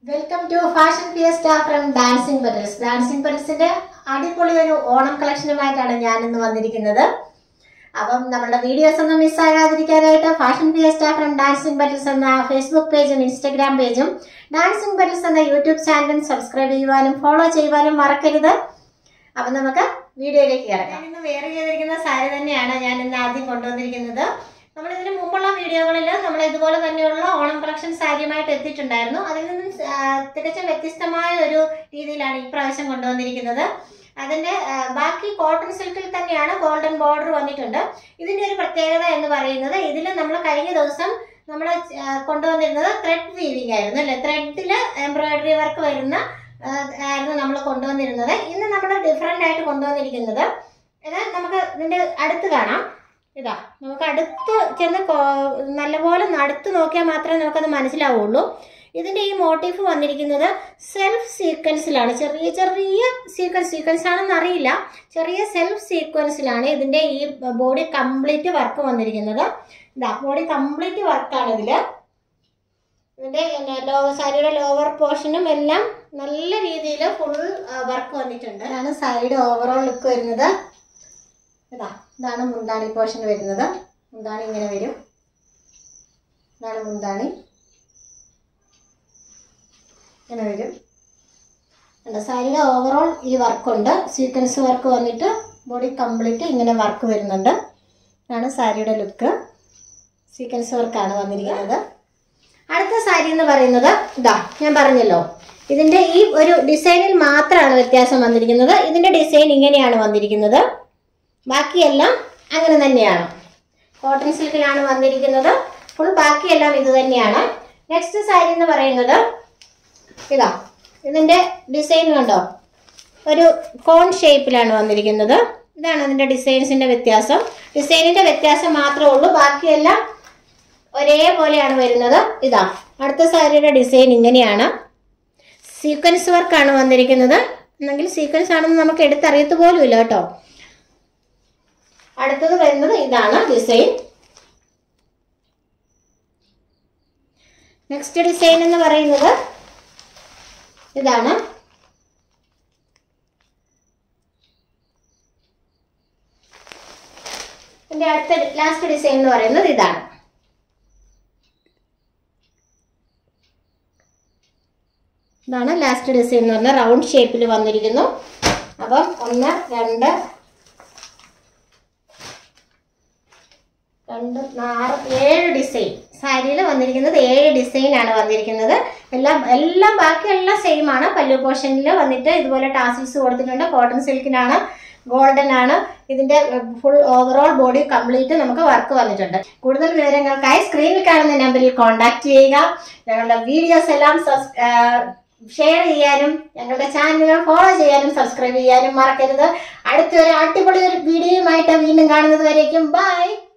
welcome to fashion fiesta from dancing pearls dancing പെരൽസിന്റെ അടിപൊളി ഒരു ഓണം കളക്ഷനുമായിട്ടാണ് ഞാൻ ഇന്ന് വന്നിരിക്കുന്നത് അപ്പം നമ്മുടെ വീഡിയോസ് ഒന്നും മിസ്സാകാതിരിക്കാനായിട്ട് fashion fiesta from dancing pearls എന്ന ഫേസ്ബുക്ക് പേജും ഇൻസ്റ്റഗ്രാം പേജും ഡാൻസിങ് പെരൽസ് എന്ന യൂട്യൂബ് ചാനലും സബ്സ്ക്രൈബ് ചെയ്യുവാനും ഫോളോ ചെയ്യുവാനും മറക്കരുത് അപ്പം നമുക്ക് വീഡിയോയിലേക്ക് കിടക്കാം ഇന്ന് വെയർ ചെയ്തിരിക്കുന്ന സാരി തന്നെയാണ് ഞാൻ ഇന്ന് ആദ്യം കൊണ്ടുവന്നിരിക്കുന്നത് നമ്മൾ ഇതിന് മുമ്പുള്ള വീഡിയോകളിൽ നമ്മൾ ഇതുപോലെ തന്നെയുള്ള ഓണം കളക്ഷൻ സാരിയുമായിട്ട് എത്തിയിട്ടുണ്ടായിരുന്നു അതിൽ നിന്നും ആ, തികച്ചും വ്യത്യസ്തമായ ഒരു രീതിയിലാണ് ഈ പ്രാവശ്യം കൊണ്ടുവന്നിരിക്കുന്നത് അതിന്റെ ആ, ബാക്കി കോട്ടൺ സിൽക്കിൽ തന്നെയാണ് ഗോൾഡൻ ബോർഡർ വന്നിട്ടുണ്ട് ഇതിന്റെ ഒരു പ്രത്യേകത എന്ന് പറയുന്നത് ഇതിൽ നമ്മൾ കഴിഞ്ഞ ദിവസം നമ്മൾ കൊണ്ടുവന്നിരുന്നത് ത്രെഡ് വീവിംഗ് ആയിരുന്നു അല്ലെ ത്രെഡിൽ എംബ്രോയിഡറി വർക്ക് വരുന്ന ആ, ആയിരുന്നു നമ്മൾ കൊണ്ടുവന്നിരുന്നത് ഇന്ന് നമ്മൾ ഡിഫറെൻ്റ് ആയിട്ട് കൊണ്ടുവന്നിരിക്കുന്നത് ഇത് നമുക്ക് ഇതിന്റെ അടുത്ത് കാണാം ഇതാ നമുക്ക് അടുത്ത് ചെന്ന് കോ- നല്ലപോലെ അടുത്ത് നോക്കിയാൽ മാത്രമേ നമുക്കത് മനസ്സിലാവുള്ളൂ ഇതിന്റെ ഈ മോട്ടീഫ് വന്നിരിക്കുന്നത് സെൽഫ് സീക്വൻസിലാണ് ചെറിയ ചെറിയ സീക്വൻസ് സീക്വൻസ് ആണെന്ന് അറിയില്ല ചെറിയ സെൽഫ് സീക്വൻസിലാണ് ഇതിന്റെ ഈ ബോഡി കംപ്ലീറ്റ് വർക്ക് വന്നിരിക്കുന്നത് ഇതാ ബോഡി കംപ്ലീറ്റ് വർക്കാണ് ഇതില് ഇതിന്റെ ലോ സാരിയുടെ ലോവർ പോർഷനും എല്ലാം നല്ല രീതിയിൽ ഫുൾ വർക്ക് വന്നിട്ടുണ്ട് ഇതാണ് സാരിയുടെ ഓവറോൾ ലുക്ക് വരുന്നത് ഇതാ ഇതാണ് മുന്താണി പോർഷൻ വരുന്നത് മുന്താണി ഇങ്ങനെ വരും ഇതാണ് മുന്താണി ഇങ്ങനെ വരും കണ്ടോ സാരിയുടെ ഓവറോൾ ഈ വർക്കുണ്ട് സീക്വൻസ് വർക്ക് വന്നിട്ട് ബോഡി കംപ്ലീറ്റ് ഇങ്ങനെ വർക്ക് വരുന്നുണ്ട് ഇതാണ് സാരിയുടെ ലുക്ക് സീക്വൻസ് വർക്കാണ് വന്നിരിക്കുന്നത് അടുത്ത സാരി എന്ന് പറയുന്നത് ഇതാ ഞാൻ പറഞ്ഞല്ലോ ഇതിന്റെ ഈ ഒരു ഡിസൈനിൽ മാത്രമാണ് വ്യത്യാസം വന്നിരിക്കുന്നത് ഇതിന്റെ ഡിസൈൻ ഇങ്ങനെയാണ് വന്നിരിക്കുന്നത് ബാക്കിയെല്ലാം അങ്ങനെ തന്നെയാണ് കോട്ടൺ സിൽക്കിലാണ് വന്നിരിക്കുന്നത് ഫുൾ ബാക്കിയെല്ലാം ഇത് തന്നെയാണ് നെക്സ്റ്റ് സാരി എന്ന് പറയുന്നത് ഇതാ ഇതിന്റെ ഡിസൈൻ കണ്ടോ ഒരു കോൺ ഷേപ്പിലാണ് വന്നിരിക്കുന്നത് ഇതാണ് ഇതിന്റെ ഡിസൈൻസിന്റെ വ്യത്യാസം ഡിസൈനിന്റെ വ്യത്യാസം മാത്രമേ ഉള്ളൂ ബാക്കിയെല്ലാം ഒരേപോലെയാണ് വരുന്നത് ഇതാ അടുത്ത സാരിയുടെ ഡിസൈൻ ഇങ്ങനെയാണ് സീക്വൻസ് വർക്കാണ് വന്നിരിക്കുന്നത് എന്നെങ്കിൽ സീക്വൻസ് ആണെന്ന് നമുക്ക് എടുത്തറിയത്ത് പോലുമില്ല കേട്ടോ അടുത്തത് വരുന്നത് ഇതാണ് ഡിസൈൻ നെക്സ്റ്റ് ഡിസൈൻ എന്ന് പറയുന്നത് ഇതാണ് ഇതിന്റെ അടുത്ത ലാസ്റ്റ് ഡിസൈൻ എന്ന് പറയുന്നത് ഇതാണ് ഇതാണ് ലാസ്റ്റ് ഡിസൈൻ എന്ന് പറഞ്ഞാൽ റൗണ്ട് ഷേപ്പിൽ വന്നിരിക്കുന്നു അപ്പം ഒന്ന് രണ്ട് രണ്ട് ആറ് ഏഴ് ഡിസൈൻ സാരിയിൽ വന്നിരിക്കുന്നത് ഏഴ് ഡിസൈൻ ആണ് വന്നിരിക്കുന്നത് എല്ലാം എല്ലാം ബാക്കിയെല്ലാം സെയിം ആണ് പല്ലു പോർഷനിൽ വന്നിട്ട് ഇതുപോലെ ടാസിൽസ് കൊടുത്തിട്ടുണ്ട് കോട്ടൺ സിൽക്കിനാണ് ഗോൾഡൻ ആണ് ഇതിന്റെ ഫുൾ ഓവറോൾ ബോഡി കംപ്ലീറ്റ് നമുക്ക് വർക്ക് വന്നിട്ടുണ്ട് കൂടുതൽ വിവരങ്ങൾക്കായി സ്ക്രീനിൽ കാണുന്ന നമ്പറിൽ കോൺടാക്ട് ചെയ്യുക ഞങ്ങളുടെ വീഡിയോസ് എല്ലാം ഷെയർ ചെയ്യാനും ഞങ്ങളുടെ ചാനലുകൾ ഫോളോ ചെയ്യാനും സബ്സ്ക്രൈബ് ചെയ്യാനും മറക്കരുത് അടുത്തൊരു അടിപൊളി ഒരു വീഡിയോയുമായിട്ട് വീണ്ടും കാണുന്നത് വരേക്കും ബൈ